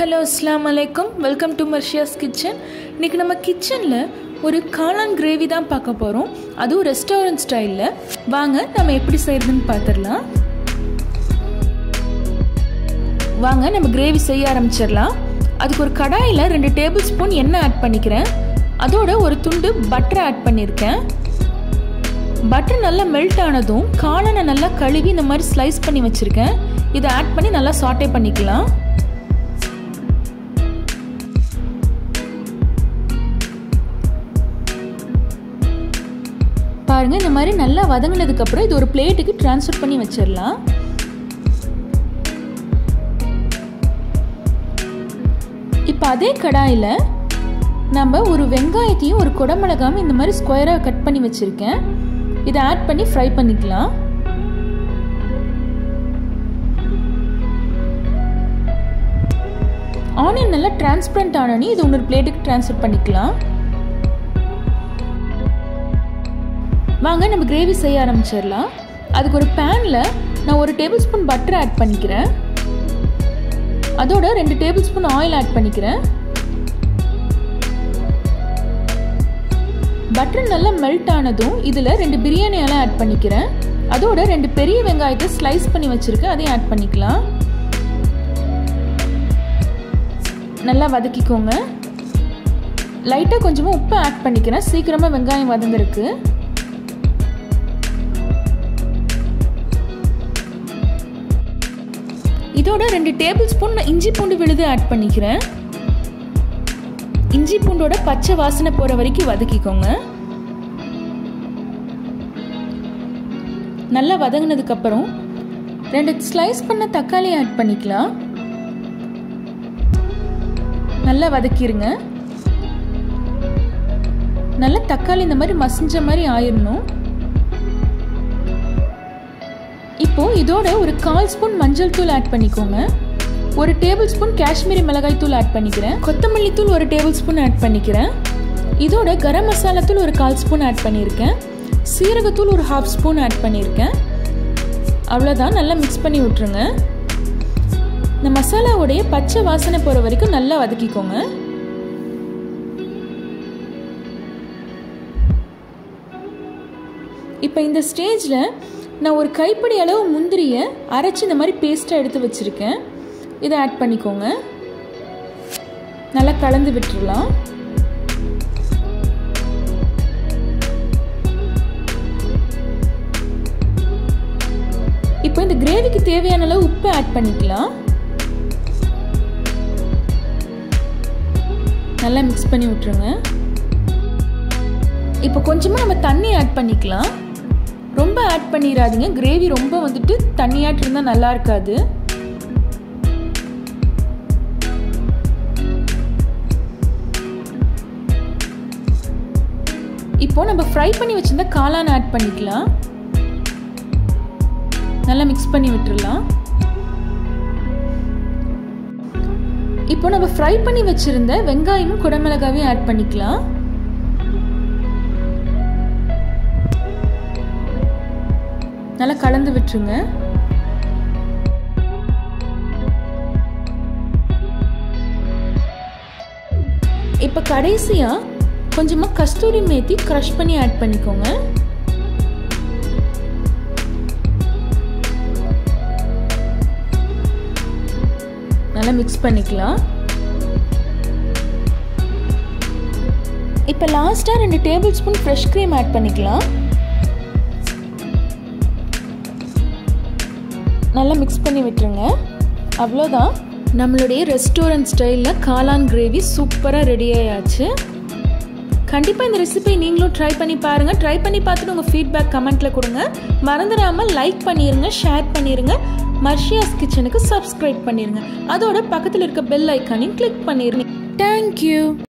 hello அஸ்லாம் அலைக்கும் welcome to மர்ஷியாஸ் kitchen இன்றைக்கி நம்ம கிச்சனில் ஒரு காளான் கிரேவி தான் பார்க்க போகிறோம் அதுவும் ரெஸ்டாரண்ட் ஸ்டைலில் வாங்க நம்ம எப்படி செய்கிறதுன்னு பார்த்துடலாம் வாங்க நம்ம கிரேவி செய்ய ஆரம்பிச்சிடலாம் அதுக்கு ஒரு கடாயில் ரெண்டு டேபிள் ஸ்பூன் எண்ணெய் ஆட் பண்ணிக்கிறேன் அதோட ஒரு துண்டு பட்டரை ஆட் பண்ணியிருக்கேன் பட்டர் நல்லா மெல்ட் ஆனதும் காளானை நல்லா கழுவி இந்த மாதிரி ஸ்லைஸ் பண்ணி வச்சுருக்கேன் இதை ஆட் பண்ணி நல்லா சாட்டே பண்ணிக்கலாம் பாருங்க இந்த மாதிரி நல்லா வதங்கினதுக்கு அப்புறம் இது ஒரு பிளேட்டுக்கு டிரான்ஸ்ஃபர் பண்ணி வச்சிடலாம் இப்போ அதே கடாயில் நம்ம ஒரு வெங்காயத்தையும் ஒரு குடமிளகாவும் இந்த மாதிரி ஸ்கொயராக கட் பண்ணி வச்சுருக்கேன் இதை ஆட் பண்ணி ஃப்ரை பண்ணிக்கலாம் ஆனியன் நல்லா டிரான்ஸ்பரண்ட் ஆனோடனே இது இன்னொரு பிளேட்டுக்கு ட்ரான்ஸ்ஃபர் பண்ணிக்கலாம் வாங்க நம்ம கிரேவி செய்ய ஆரம்பிச்சிடலாம் அதுக்கு ஒரு பேனில் நான் ஒரு டேபிள் ஸ்பூன் பட்டர் ஆட் பண்ணிக்கிறேன் அதோட ரெண்டு டேபிள் ஸ்பூன் ஆயில் ஆட் பண்ணிக்கிறேன் பட்டர் நல்லா மெல்ட் ஆனதும் இதில் ரெண்டு பிரியாணி இலை ஆட் பண்ணிக்கிறேன் அதோட ரெண்டு பெரிய வெங்காயத்தை ஸ்லைஸ் பண்ணி வச்சுருக்கேன் அதையும் ஆட் பண்ணிக்கலாம் நல்லா வதக்கிக்கோங்க லைட்டாக கொஞ்சமாக உப்பு ஆட் பண்ணிக்கிறேன் சீக்கிரமாக வெங்காயம் வதங்கிருக்கு இதோட ரெண்டு டேபிள் ஸ்பூன் நான் இஞ்சி பூண்டு விழுது ஆட் பண்ணிக்கிறேன் இஞ்சி பூண்டோட பச்சை வாசனை போகிற வரைக்கும் வதக்கிக்கோங்க நல்லா வதங்கினதுக்கப்புறம் ரெண்டு ஸ்லைஸ் பண்ண தக்காளி ஆட் பண்ணிக்கலாம் நல்லா வதக்கிடுங்க நல்லா தக்காளி இந்த மாதிரி மசிஞ்ச மாதிரி ஆயிடணும் இப்போ இதோட ஒரு கால் ஸ்பூன் மஞ்சள் தூள் ஆட் பண்ணிக்கோங்க ஒரு டேபிள் ஸ்பூன் காஷ்மீரி மிளகாய் தூள் ஆட் பண்ணிக்கிறேன் கொத்தமல்லி தூள் ஒரு டேபிள் ஸ்பூன் ஆட் பண்ணிக்கிறேன் இதோட கரம் மசாலா தூள் ஒரு கால் ஸ்பூன் ஆட் பண்ணியிருக்கேன் சீரகத்தூள் ஒரு ஹாஃப் ஸ்பூன் ஆட் பண்ணியிருக்கேன் அவ்வளோதான் நல்லா மிக்ஸ் பண்ணி விட்ருங்க இந்த மசாலாவுடைய பச்சை வாசனை போகிற வரைக்கும் நல்லா வதக்கிக்கோங்க இப்போ இந்த ஸ்டேஜில் நான் ஒரு கைப்பிடி அளவு முந்திரியை அரைச்சி இந்த மாதிரி பேஸ்ட்டாக எடுத்து வச்சுருக்கேன் இதை ஆட் பண்ணிக்கோங்க நல்லா கலந்து விட்டுடலாம் இப்போ இந்த கிரேவிக்கு தேவையான அளவு உப்பு ஆட் பண்ணிக்கலாம் நல்லா மிக்ஸ் பண்ணி விட்டுருங்க இப்போ கொஞ்சமாக நம்ம தண்ணி ஆட் பண்ணிக்கலாம் ரொம்ப ஆட் பண்ணிடாதீங்க கிரேவி ரொம்ப வந்துட்டு தண்ணியாட்டு இருந்தால் நல்லா இருக்காது இப்போ நம்ம ஃப்ரை பண்ணி வச்சிருந்த காளான் ஆட் பண்ணிக்கலாம் நல்லா மிக்ஸ் பண்ணி விட்டுடலாம் இப்போ நம்ம ஃப்ரை பண்ணி வச்சிருந்த வெங்காயமும் குடமிளகாவையும் ஆட் பண்ணிக்கலாம் நல்லா கலந்து விட்டுருங்க இப்போ கடைசியாக கொஞ்சமாக கஸ்தூரி மேத்தி க்ரஷ் பண்ணி ஆட் பண்ணிக்கோங்க நல்லா மிக்ஸ் பண்ணிக்கலாம் இப்போ லாஸ்ட்டாக ரெண்டு tablespoon fresh cream add பண்ணிக்கலாம் நல்லா மிக்ஸ் பண்ணி விட்டுருங்க அவ்வளோதான் நம்மளுடைய ரெஸ்டாரண்ட் ஸ்டைலில் காளான் கிரேவி சூப்பராக ரெடி ஆயாச்சு கண்டிப்பாக இந்த ரெசிபி நீங்களும் ட்ரை பண்ணி பாருங்கள் ட்ரை பண்ணி பார்த்துட்டு உங்கள் ஃபீட்பேக் கமெண்ட்டில் கொடுங்க மறந்துடாமல் லைக் பண்ணிடுங்க ஷேர் பண்ணிடுங்க மர்ஷியாஸ் கிச்சனுக்கு சப்ஸ்கிரைப் பண்ணிடுங்க அதோட பக்கத்தில் இருக்க பெல் ஐக்கானையும் கிளிக் பண்ணிடுங்க தேங்க்யூ